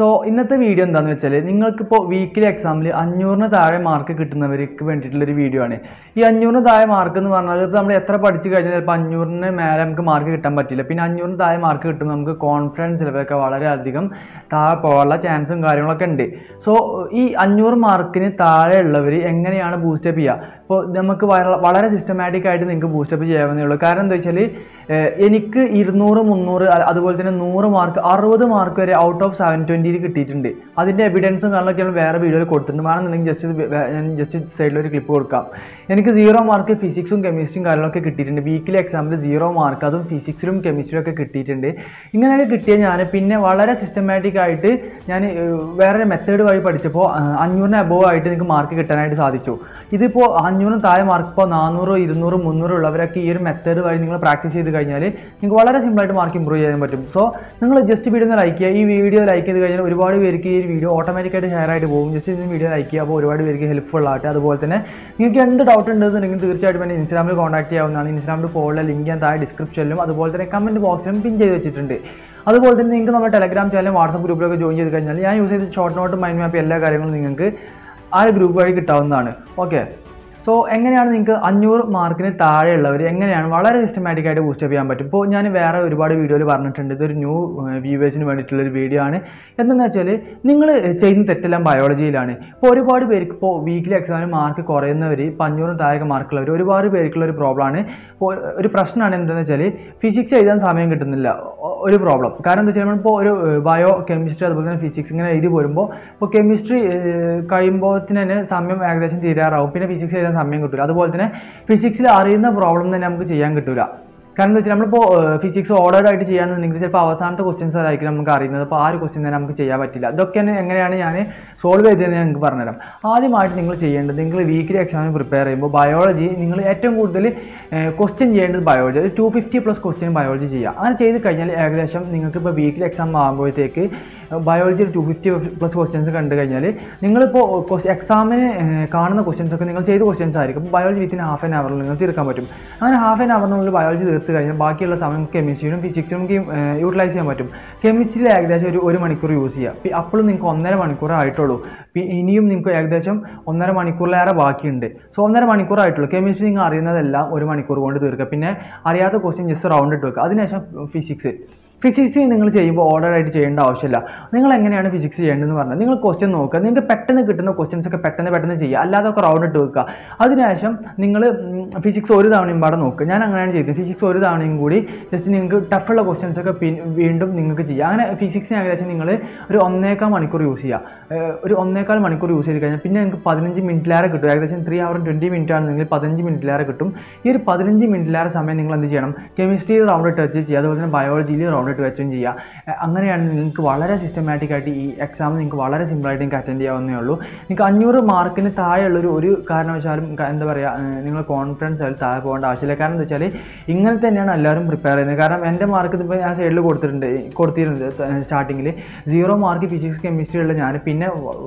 so ഇന്നത്തെ video എന്താണെന്ന് വെച്ചാൽ നിങ്ങൾക്കിപ്പോൾ വീക്കിലി എക്സാമിൽ അഞ്ഞൂറിന് താഴെ മാർക്ക് കിട്ടുന്നവർക്ക് വേണ്ടിയിട്ടുള്ളൊരു വീഡിയോ ആണ് ഈ അഞ്ഞൂറിന് താഴെ മാർക്ക് എന്ന് പറഞ്ഞാൽ ഇപ്പോൾ നമ്മൾ എത്ര പഠിച്ചു കഴിഞ്ഞാൽ ചിലപ്പോൾ അഞ്ഞൂറിന് മേലെ നമുക്ക് മാർക്ക് കിട്ടാൻ പറ്റില്ല പിന്നെ അഞ്ഞൂറിന് താഴെ മാർക്ക് കിട്ടുമ്പോൾ നമുക്ക് കോൺഫിഡൻസ് ലെവലൊക്കെ വളരെയധികം താഴെ പോകാനുള്ള ചാൻസും കാര്യങ്ങളൊക്കെ ഉണ്ട് സോ ഈ അഞ്ഞൂറ് മാർക്കിന് താഴെ ഉള്ളവർ എങ്ങനെയാണ് ബൂസ്റ്റപ്പ് ചെയ്യുക ഇപ്പോൾ നമുക്ക് വള- വളരെ സിസ്റ്റമാറ്റിക് ആയിട്ട് നിങ്ങൾക്ക് ബൂസ്റ്റപ്പ് ചെയ്യാവുന്നേ ഉള്ളൂ കാരണം എന്താ വെച്ചാൽ എനിക്ക് ഇരുന്നൂറ് മുന്നൂറ് അ- അതുപോലെ തന്നെ നൂറ് മാർക്ക് അറുപത് മാർക്ക് വരെ ഔട്ട് ഓഫ് സെവൻ ട്വൻറ്റിയിൽ കിട്ടിയിട്ടുണ്ട് അതിൻ്റെ എവിഡൻസും കാര്യങ്ങളൊക്കെ ഞാൻ വേറെ വീഡിയോയിൽ കൊടുത്തിട്ടുണ്ട് വേണമെന്നുണ്ടെങ്കിൽ ജസ്റ്റ് ഞാൻ ജസ്റ്റ് സൈഡിൽ ഒരു ക്ലിപ്പ് കൊടുക്കാം എനിക്ക് സീറോ മാർക്ക് ഫിസിക്സും കെമിസ്ട്രിയും കാര്യങ്ങളൊക്കെ കിട്ടിയിട്ടുണ്ട് വീക്കിലി എക്സാമിൽ സീറോ മാർക്ക് അതും ഫിസിക്സിലും കെമിസ്ട്രിയും ഒക്കെ കിട്ടിയിട്ടുണ്ട് ഇങ്ങനെയൊക്കെ കിട്ടിയ ഞാൻ പിന്നെ വളരെ സിസ്റ്റമാറ്റിക് ആയിട്ട് ഞാൻ വേറെ മെത്തേഡ് വഴി പഠിച്ചപ്പോൾ അഞ്ഞൂറിന് അബോവ് ആയിട്ട് എനിക്ക് മാർക്ക് കിട്ടാനായിട്ട് സാധിച്ചു ഇതിപ്പോൾ അഞ്ഞൂറിന് താഴെ മാർക്ക് ഇപ്പോൾ നാനൂറോ ഇരുന്നൂറ് മുന്നൂറ് ഉള്ളവരൊക്കെ ഈ ഒരു മെത്തേഡ് വഴി നിങ്ങൾ പ്രാക്ടീസ് ചെയ്ത് കഴിഞ്ഞാൽ നിങ്ങൾക്ക് വളരെ സിമ്പിളായിട്ട് മാർക്ക് ഇമ്പ്രൂവ് ചെയ്യാൻ പറ്റും സോ നിങ്ങൾ ജസ്റ്റ് വീഡിയോ ഒന്ന് ലൈക്ക് ചെയ്യുക ഈ വീഡിയോ ലൈക്ക് ചെയ്ത് കഴിഞ്ഞാൽ ഒരുപാട് പേർക്ക് ഈ വീഡിയോ ഓട്ടോമാറ്റിക്കായിട്ട് ഷെയർ ആയിട്ട് പോകും ജസ്റ്റ് ഈ വീഡിയോ ലൈക്ക് ചെയ്യുക അപ്പോൾ ഒരുപാട് പേർക്ക് ഹെൽപ്ഫുൾ ആകട്ടെ അതുപോലെ തന്നെ നിങ്ങൾക്ക് എന്ത് ഡൗട്ട് ഉണ്ടെന്നുണ്ടെങ്കിൽ തീർച്ചയായിട്ടും എന്നെ ഇൻസ്റ്റാഗ്രാമിൽ കോൺടാക്ട് ചെയ്യാവുന്നതാണ് ഇൻസ്റ്റാഗ്രാമിൽ പോകുന്ന ലിങ്ക് ഞാൻ താഴെ ഡിസ്ക്രിപ്ഷനിലും അതുപോലെ തന്നെ കമൻറ്റ് ബോക്സിലും പിൻ ചെയ്ത് വെച്ചിട്ടുണ്ട് അതുപോലെ തന്നെ നിങ്ങൾക്ക് നമ്മുടെ ടെലഗ്രാം ചാനലും വാട്സപ്പ് ഗ്രൂപ്പിലൊക്കെ ജോയിൻ ചെയ്ത് കഴിഞ്ഞാൽ ഞാൻ യൂസ് ചെയ്ത ഷോർട്ട് നോട്ട് മൈൻഡ് മാപ്പ് എല്ലാ കാര്യങ്ങളും നിങ്ങൾക്ക് ആ ഒരു ഗ്രൂപ്പ് വഴി കിട്ടാവുന്നതാണ് ഓക്കെ സോ എങ്ങനെയാണ് നിങ്ങൾക്ക് അഞ്ഞൂറ് മാർക്കിന് താഴെയുള്ളവർ എങ്ങനെയാണ് വളരെ സിസ്റ്റമാറ്റിക് ആയിട്ട് ബൂസ്റ്റപ്പ് ചെയ്യാൻ പറ്റും ഇപ്പോൾ ഞാൻ വേറെ ഒരുപാട് വീഡിയോയിൽ പറഞ്ഞിട്ടുണ്ട് ഇതൊരു ന്യൂ വ്യൂവേഴ്സിന് വേണ്ടിയിട്ടുള്ള ഒരു വീഡിയോ ആണ് എന്തെന്ന് വെച്ചാൽ നിങ്ങൾ ചെയ്യുന്ന തെറ്റെല്ലാം ബയോളജിയിലാണ് ഇപ്പോൾ ഒരുപാട് പേർക്ക് ഇപ്പോൾ വീക്കിലി എക്സാമിന് മാർക്ക് കുറയുന്നവർ ഇപ്പോൾ അഞ്ഞൂറ് താഴെ മാർക്കുള്ളവർ ഒരുപാട് പേർക്കുള്ള ഒരു പ്രോബ്ലമാണ് ഇപ്പോൾ ഒരു പ്രശ്നമാണ് എന്താണെന്ന് വെച്ചാൽ ഫിസിക്സ് എഴുതാൻ സമയം കിട്ടുന്നില്ല ഒ- ഒരു പ്രോബ്ലം കാരണം എന്താ വെച്ചാൽ നമ്മളിപ്പോൾ ഒരു ബയോ കെമിസ്ട്രി അതുപോലെ തന്നെ ഫിസിക്സ് ഇങ്ങനെ എഴുതി പോരുമ്പോൾ ഇപ്പോൾ കെമിസ്ട്രി കഴിയുമ്പോഴത്തിന് തന്നെ സമയം ഏകദേശം തീരാറാവും പിന്നെ ഫിസിക്സ് എഴുതാൻ സമയം കിട്ടില്ല അതുപോലെ തന്നെ ഫിസിക്സിൽ അറിയുന്ന പ്രോബ്ലം തന്നെ നമുക്ക് ചെയ്യാൻ കിട്ടില്ല കാരണം എന്താ വെച്ചാൽ നമ്മളിപ്പോൾ ഫിസിക്സ് ഓർഡേഡ് ആയിട്ട് ചെയ്യാന്നുണ്ടെങ്കിൽ ചിലപ്പോൾ അവസാനത്തെ ക്വസ്റ്റ്യൻസ് ആയിരിക്കും നമുക്ക് അറിയുന്നത് അപ്പോൾ ആ ഒരു ക്വസ്റ്റ്യൻ തന്നെ നമുക്ക് ചെയ്യാൻ പറ്റില്ല ഇതൊക്കെ എങ്ങനെയാണ് ഞാൻ സോൾവ് ചെയ്തതെന്ന് ഞാൻ നിങ്ങൾക്ക് പറഞ്ഞുതരാം ആദ്യമായിട്ട് നിങ്ങൾ ചെയ്യേണ്ടത് നിങ്ങൾ വീക്കിലി എക്സാമിന് പ്രിപ്പയർ ചെയ്യുമ്പോൾ ബയോളജി നിങ്ങൾ ഏറ്റവും കൂടുതൽ ക്വസ്റ്റ്യൻ ചെയ്യേണ്ടത് ബയോളജി ഒരു two fifty plus question biology ചെയ്യുക അങ്ങനെ ചെയ്ത് കഴിഞ്ഞാൽ ഏകദേശം നിങ്ങൾക്ക് ഇപ്പോൾ വീക്കിലി എക്സാം ആകുമ്പോഴത്തേക്ക് biology two fifty plus questions കണ്ടു കഴിഞ്ഞാൽ നിങ്ങളിപ്പോൾ എക്സാമിന് കാണുന്ന ക്വസ്റ്റ്യൻസ് ഒക്കെ നിങ്ങൾ ചെയ്ത ക്വസ്റ്റ്യൻസ് ആയിരിക്കും ബയോളജി വിത്തിൻ ഹാഫ് ആൻ അവറിൽ നിങ്ങൾക്ക് തീർക്കാൻ പറ്റും അങ്ങനെ ഹാഫ് ആൻ അവറിനുള്ളിൽ ബയോളജി തീർത്ത് കഴിഞ്ഞാൽ ബാക്കിയുള്ള സമയം കെമിസ്ട്രിയിലും ഫിസിക്സിലും യൂട്ടിലൈസ് ചെയ്യാൻ പറ്റും കെമിസ്ട്രിയിൽ ഏകദേശം ഒരു ഒരു മണിക്കൂർ യൂസ് ചെയ്യുക അപ്പോഴും നിങ്ങൾക്ക് ഒന്നര മണിക്കൂർ ആയിട്ടുള്ളൂ പി- ഇനിയും നിങ്ങൾക്ക് ഏകദേശം ഒന്നര മണിക്കൂറിലേറെ ബാക്കിയുണ്ട് സോ ഒന്നര മണിക്കൂർ ആയിട്ടുള്ളൂ കെമിസ്ട്രി നിങ്ങൾ അറിയുന്നതെല്ലാം ഒരു മണിക്കൂർ കൊണ്ട് തീർക്കുക പിന്നെ അറിയാത്ത ക്വസ്റ്റ്യൻ ജസ്റ്റ് റൗണ്ട് ഇട്ട് വെക്കുക അതിനുശേഷം ഫിസിക്സ് ഫിസിക്സ് നിങ്ങൾ ചെയ്യുമ്പോൾ ഓർഡർ ആയിട്ട് ചെയ്യേണ്ട ആവശ്യമില്ല നിങ്ങൾ എങ്ങനെയാണ് ഫിസിക്സ് ചെയ്യേണ്ടതെന്ന് പറഞ്ഞാൽ നിങ്ങൾ ക്വസ്റ്റ്യൻ നോക്കുക നിങ്ങൾക്ക് പെട്ടെന്ന് കിട്ടുന്ന ക്വസ്റ്റ്യൻസ് ഒക്കെ പെട്ടെന്ന് പെട്ടെന്ന് ചെയ്യുക അല്ലാതെ ഒക്കെ റൗണ്ട് ഇട്ട് വെക്കുക അതിനുശേഷം നിങ്ങൾ ഫിസിക്സ് ഒരു തവണയും പാടെ നോക്കുക ഞാൻ അങ്ങനെയാണ് ചെയ്തത് ഫിസിക്സ് ഒരു തവണയും കൂടി ജസ്റ്റ് നിങ്ങൾക്ക് ടഫുള്ള ക്വസ്റ്റ്യൻസ് ഒക്കെ പിൻ വീണ്ടും നിങ്ങൾക്ക് ചെയ്യുക അങ്ങനെ ഫിസിക്സിന് ഏകദേശം നിങ്ങൾ ഒരു ഒന്നേക്കാൾ മണിക്കൂർ യൂസ് ചെയ്യുക ഏഹ് ഒരു ഒന്നേക്കാൾ മണിക്കൂർ യൂസ് ചെയ്ത് കഴിഞ്ഞാൽ പിന്നെ നിങ്ങൾക്ക് പതിനഞ്ച് മിനിറ്റിലേറെ കിട്ടും ഏകദേശം ത്രീ അവർ ട്വൻറ്റി മിനിറ്റ് ആണെങ്കിൽ പതിനഞ്ച് മിനിറ്റിലേറെ കിട്ടും ഈ ഒരു പതിനഞ്ച് മിനിറ്റിലേറെ സമയം നിങ്ങൾ എന്ത് ചെയ്യണം കെമിസ്ട്രിയിൽ റൗണ്ട് ഇട്ട് വെച്ച് ചെയ്യുക അതുപോലെ തന്നെ ബയോളജിയിൽ റൗണ്ട് ഇട്ട് വെച്ചും ചെയ്യുക ഏഹ് അങ്ങനെയാണ് നിങ്ങൾക്ക് വളരെ സിസ്റ്റമാറ്റിക് ആയിട്ട് ഈ എക്സാം നിങ്ങൾക്ക് വളരെ സിമ്പിളായിട്ട് നിങ്ങൾക്ക് അറ്റൻഡ് ചെയ്യാവുന്നേ ഉള്ളൂ നിങ്ങൾക്ക് അഞ്ഞൂറ് മാർക്കിന് താഴെയുള്ളൊരു ഒരു കാരണവശാലും ക- എന്താ പറയുക നിങ്ങൾ കോൺഫിഡൻസ് അതിൽ താഴെ പോകേണ്ട ആവശ്യമില്ല കാരണം എന്താ വെച്ചാൽ ഇങ്ങനെ തന്നെയാണ് എല്ലാവരും പ്രിപ്പയർ ചെയ്യുന്നത് കാരണം എൻ്റെ മാർക്ക് ഇപ്പോൾ ഞാൻ സൈഡിൽ കൊടുത്തിട്ടുണ്ട് കൊടുത്തിരുന്നത് സ്റ്റാർട്ടിങ്ങിൽ സീറോ മാർക്ക് ഫിസിക്സ് കെമിസ്ട്രി ഉള്ള ഞാൻ പിന്നെ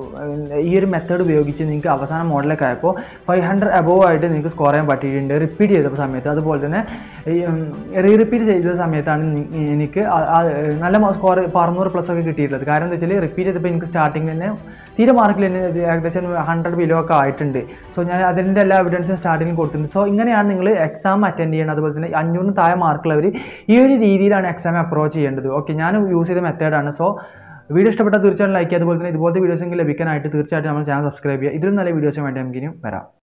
വ- ഈ ഒരു മെത്തേഡ് ഉപയോഗിച്ച് നിങ്ങൾക്ക് അവസാന മോഡലൊക്കെ ആയപ്പോൾ ഫൈവ് ഹൺഡ്രഡ് അബോവ് ആയിട്ട് നിങ്ങൾക്ക് സ്കോർ ചെയ്യാൻ പറ്റിയിട്ടുണ്ട് റിപ്പീറ്റ് ചെയ്ത സമയത്ത് അതുപോലെ തന്നെ റീ റിപ്പീറ്റ് ചെയ്ത സമയത്താണ് നി- എനിക്ക് ആ- ആ നല്ല സ്കോർ ഇപ്പോൾ അറുന്നൂറ് പ്ലസ് ഒക്കെ കിട്ടിയിട്ടുള്ളത് കാരണം എന്താ വെച്ചാൽ റിപ്പീറ്റ് ചെയ്തപ്പോൾ എനിക്ക് സ്റ്റാർട്ടിങ്ങിൽ തന്നെ തീരെ മാർക്കിൽ തന്നെ ഇത് ഏകദേശം ഹൺഡ്രഡ് ബിലോ ഒക്കെ ആയിട്ടുണ്ട് സോ ഞാൻ അതിൻ്റെ എല്ലാ എവിഡൻസും സ്റ്റാർട്ടിങ്ങിൽ കൊടുത്തിട്ടുണ്ട് സോ ഇങ്ങനെയാണ് നിങ്ങൾ എക്സാം അറ്റൻഡ് ചെയ്യേണ്ടത് അതുപോലെ തന്നെ അഞ്ഞൂറിന് താഴെ മാർക്കുള്ളവർ ഈ ഒരു രീതിയിലാണ് എക്സാം അപ്രോച്ച് ചെയ്യേണ്ടത് ഓക്കെ ഞാൻ യൂസ് ചെയ്ത മെത്തേഡാണ് സോ വീഡിയോ ഇഷ്ടപ്പെട്ടാൽ തീർച്ചയായിട്ടും ലൈക്ക് ചെയ്യുക അതുപോലെ തന്നെ ഇതുപോലത്തെ വീഡിയോസ് എങ്കിലും ലഭിക്കാനായിട്ട് തീർച്ചയായിട്ടും നമ്മൾ ചാനൽ സബ്സ്ക്രൈബ് ചെയ്യുക ഇതിലും നല്ല വീഡിയോസിന് വേണ്ടി നമുക്ക് ഇനിയും വരാം